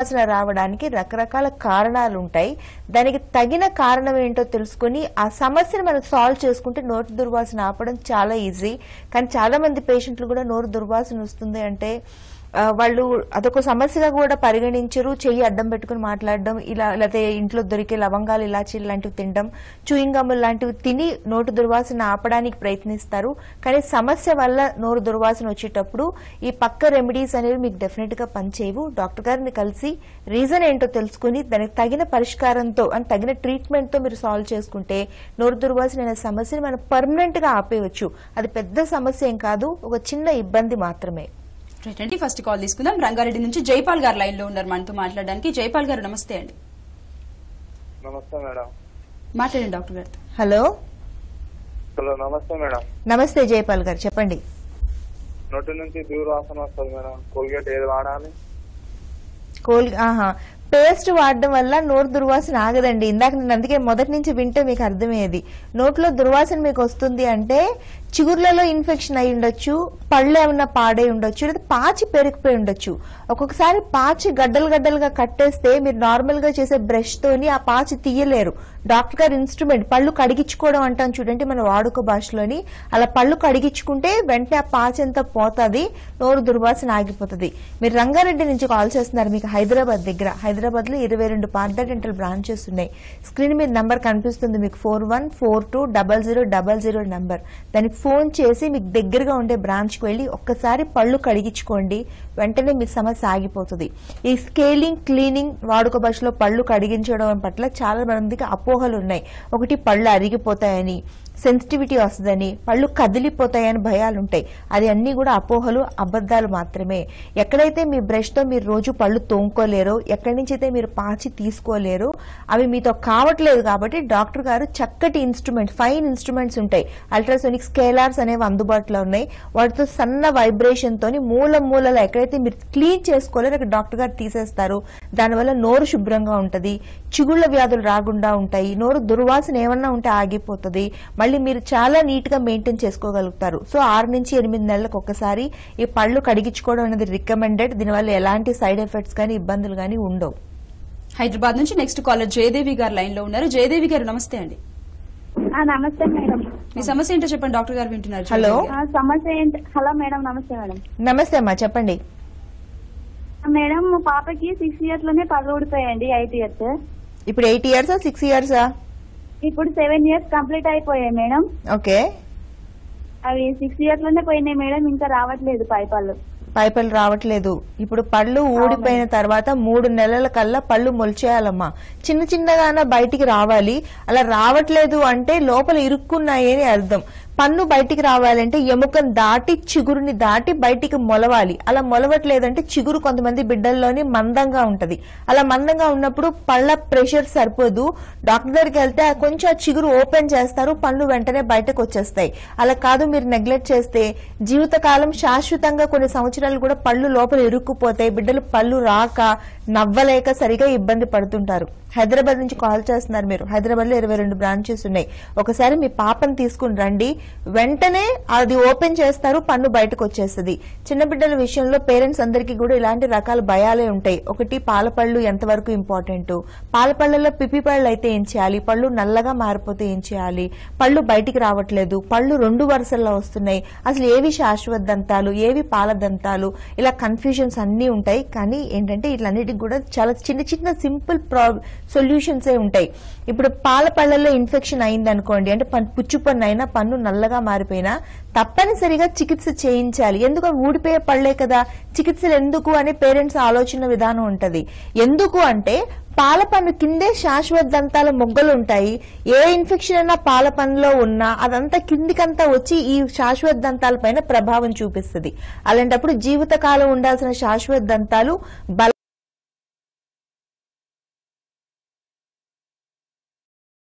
దుర్వాసన రావడానికి రకరకాల కారణాలు ఉంటాయి దానికి తగిన కారణం ఏంటో తెలుసుకుని ఆ సమస్యను మనం సాల్వ్ చేసుకుంటే నోటి దుర్వాసన ఆపడం చాలా ఈజీ కానీ చాలా మంది పేషెంట్లు కూడా నోరు దుర్వాసన వస్తుంది అంటే ఆ, వాళ్ళు అదొక సమస్యగా కూడా పరిగణించరు చెయ్యి అడ్డం పెట్టుకుని మాట్లాడడం ఇలా లేకపోతే ఇంట్లో దొరికే లవంగాలు ఇలాచీలు లాంటివి తినడం చూయింగ్ గమ్ములు లాంటివి తిని నోటు దుర్వాసన ఆపడానికి ప్రయత్నిస్తారు కానీ సమస్య వల్ల నోరు దుర్వాసన వచ్చేటప్పుడు ఈ పక్క రెమెడీస్ అనేవి మీకు డెఫినెట్ గా పనిచేయవు డాక్టర్ గారిని కలిసి రీజన్ ఏంటో తెలుసుకుని దానికి తగిన పరిష్కారంతో అంటే తగిన ట్రీట్మెంట్ తో మీరు సాల్వ్ చేసుకుంటే నోరు దుర్వాసన అనే సమస్యని మనం పర్మనెంట్ గా ఆపేయవచ్చు అది పెద్ద సమస్య ఏం కాదు ఒక చిన్న ఇబ్బంది మాత్రమే రైట్ అండి ఫస్ట్ కాల్ తీసుకుందాం రంగారెడ్డి నుంచి జైపాల్ గారు లైన్ లో ఉన్నారు మనతో మాట్లాడడానికి జైపాల్ గారు నమస్తే అండి నమస్తే మేడం మాట్లాడండి డాక్టర్ గారితో హలో హలో నమస్తే మేడం నమస్తే జయపాల్ గారు చెప్పండి నోటి నుంచి దూరవాసన వస్తుంది మేడం కోల్గేట్ ఏది వాడాలి కోల్ ఆహా పేస్ట్ వాడడం వల్ల నోరు దుర్వాసన ఆగదండి ఇందాక నేను అందుకే మొదటి నుంచి వింటే మీకు అర్థమయ్యేది నోట్లో దుర్వాసన మీకు వస్తుంది అంటే చిగుర్లలో ఇన్ఫెక్షన్ అయి ఉండొచ్చు పళ్ళు ఏమన్నా పాడై ఉండొచ్చు లేదా పాచి పెరిగిపోయి ఉండొచ్చు ఒక్కొక్కసారి పాచి గడ్డలు గడ్డలుగా కట్టేస్తే మీరు నార్మల్ గా చేసే బ్రష్ తోని ఆ పాచి తీయలేరు డాక్టర్ గారు ఇన్స్ట్రుమెంట్ పళ్ళు కడిగించుకోవడం అంటాం చూడండి మన వాడుక భాషలోని అలా పళ్ళు కడిగించుకుంటే వెంటనే ఆ పాచి అంతా పోతుంది నోరు దుర్వాసన ఆగిపోతుంది మీరు రంగారెడ్డి నుంచి కాల్ చేస్తున్నారు మీకు హైదరాబాద్ దగ్గర హైదరాబాద్ లో ఇరవై రెండు పార్థ డెంటల్ బ్రాంచెస్ ఉన్నాయి స్క్రీన్ మీద నంబర్ కనిపిస్తుంది మీకు four one four two double zero double zero number దానికి ఫోన్ చేసి మీకు దగ్గరగా ఉండే బ్రాంచ్ కి వెళ్ళి ఒక్కసారి పళ్ళు కడిగించుకోండి వెంటనే మీ సమస్య ఆగిపోతుంది ఈ స్కేలింగ్ క్లీనింగ్ వాడుక భాషలో పళ్ళు కడిగించడం పట్ల చాలా మందికి అపోహలు ఉన్నాయి ఒకటి పళ్ళు అరిగిపోతాయని సెన్సిటివిటీ వస్తుందని పళ్ళు కదిలిపోతాయని భయాలు ఉంటాయి అది అన్ని కూడా అపోహలు అబద్ధాలు మాత్రమే ఎక్కడైతే మీ బ్రష్ తో మీరు రోజు పళ్ళు తోముకోలేరో ఎక్కడి నుంచి అయితే మీరు పాచి తీసుకోలేరో అవి మీతో కావట్లేదు కాబట్టి డాక్టర్ గారు చక్కటి ఇన్స్ట్రుమెంట్ ఫైన్ ఇన్స్ట్రుమెంట్స్ ఉంటాయి అల్ట్రాసోనిక్ స్కేలార్స్ అనేవి అందుబాటులో ఉన్నాయి వాటితో సన్న వైబ్రేషన్ తోని మూల మూలలో ఎక్కడైతే మీరు క్లీన్ చేసుకోలేరో అక్కడ డాక్టర్ గారు తీసేస్తారు దానివల్ల నోరు శుభ్రంగా ఉంటది చిగుళ్ళ వ్యాధులు రాకుండా ఉంటాయి నోరు దుర్వాసన ఏమన్నా ఉంటే ఆగిపోతుంది మళ్ళీ మీరు చాలా నీట్ గా మెయింటైన్ చేసుకోగలుగుతారు సో ఆరు నుంచి ఎనిమిది నెలలకు ఒకసారి ఈ పళ్ళు కడిగించుకోవడం అనేది రికమెండెడ్ దీనివల్ల ఎలాంటి సైడ్ ఎఫెక్ట్స్ కానీ ఇబ్బందులు కానీ ఉండవు హైదరాబాద్ నుంచి నెక్స్ట్ కాలర్ జయదేవి గారు లైన్ లో ఉన్నారు జయదేవి గారు నమస్తే అండి ఆ, నమస్తే మేడం మీ సమస్య ఏంటో చెప్పండి డాక్టర్ గారు వింటున్నారు హలో. జయదేవి ఆ, గారు. సమస్య ఏంటి హలో మేడం నమస్తే మేడం నమస్తే అమ్మా చెప్పండి ఆ, మేడం మా పాపకి సిక్స్ ఇయర్స్ లోనే పళ్ళు ఊడిపోయాయండి ఎయిట్ ఇయర్స్ ఇప్పుడు ఎయిట్ ఇయర్సా సిక్స్ ఇయర్సా ఇప్పుడు సెవెన్ ఇయర్స్ కంప్లీట్ అయిపోయాయి మేడం ఓకే అవి సిక్స్ ఇయర్స్ లోనే పోయినాయి మేడం ఇంకా రావట్లేదు పై పళ్ళు పైపలు రావట్లేదు ఇప్పుడు పళ్ళు ఊడిపోయిన తర్వాత మూడు నెలల కల్లా పళ్ళు మొలిచేయాలమ్మా చిన్న చిన్నగాన బయటికి రావాలి అలా రావట్లేదు అంటే లోపల ఇరుక్కున్నాయి అని అర్థం పన్ను బయటికి రావాలంటే ఎముకను దాటి చిగురుని దాటి బయటికి మొలవాలి అలా మొలవట్లేదంటే చిగురు కొంతమంది బిడ్డల్లోని మందంగా ఉంటది అలా మందంగా ఉన్నప్పుడు పళ్ళ ప్రెషర్ సరిపోదు డాక్టర్ దగ్గరికి వెళ్తే ఆ కొంచెం ఆ చిగురు ఓపెన్ చేస్తారు పళ్ళు వెంటనే బయటకు వచ్చేస్తాయి అలా కాదు మీరు నెగ్లెక్ట్ చేస్తే జీవితకాలం శాశ్వతంగా కొన్ని సంవత్సరాలు కూడా పళ్ళు లోపల ఇరుక్కుపోతాయి బిడ్డలు పళ్ళు రాక నవ్వలేక సరిగా ఇబ్బంది పడుతుంటారు హైదరాబాద్ నుంచి కాల్ చేస్తున్నారు మీరు హైదరాబాద్ లో ఇరవై రెండు బ్రాంచెస్ ఉన్నాయి ఒకసారి మీ పాపని తీసుకుని రండి వెంటనే అది ఓపెన్ చేస్తారు పన్ను బయటకు వచ్చేస్తుంది చిన్న బిడ్డల విషయంలో పేరెంట్స్ అందరికీ కూడా ఇలాంటి రకాల భయాలే ఉంటాయి ఒకటి పాల పళ్ళు ఎంతవరకు ఇంపార్టెంట్ పాల పళ్ళలో పిప్పి పళ్ళు అయితే ఏం చేయాలి పళ్ళు నల్లగా మారిపోతే ఏం చేయాలి పళ్ళు బయటికి రావట్లేదు పళ్ళు రెండు వరుసల్లో వస్తున్నాయి అసలు ఏవి శాశ్వత దంతాలు ఏవి పాల దంతాలు ఇలా కన్ఫ్యూజన్స్ అన్నీ ఉంటాయి కానీ ఏంటంటే ఇట్లన్నిటికి కూడా చాలా చిన్న చిన్న సింపుల్ ప్రా సొల్యూషన్స్ ఏ ఉంటాయి ఇప్పుడు పాల పళ్ళల్లో ఇన్ఫెక్షన్ అయింది అనుకోండి అంటే పన్- పుచ్చు పన్ను అయినా పన్ను నల్లగా మారిపోయినా తప్పనిసరిగా చికిత్స చేయించాలి ఎందుకు అవి ఊడిపోయే పళ్ళే కదా చికిత్సలు ఎందుకు అనే పేరెంట్స్ ఆలోచన విధానం ఉంటది ఎందుకు అంటే పాల పన్ను కిందే శాశ్వత దంతాల మొగ్గలు ఉంటాయి ఏ ఇన్ఫెక్షన్ అయినా పాల పన్నులో ఉన్నా అదంతా కిందికంతా వచ్చి ఈ శాశ్వత దంతాల పైన ప్రభావం చూపిస్తుంది అలాంటప్పుడు జీవితకాలం ఉండాల్సిన శాశ్వత దంతాలు బల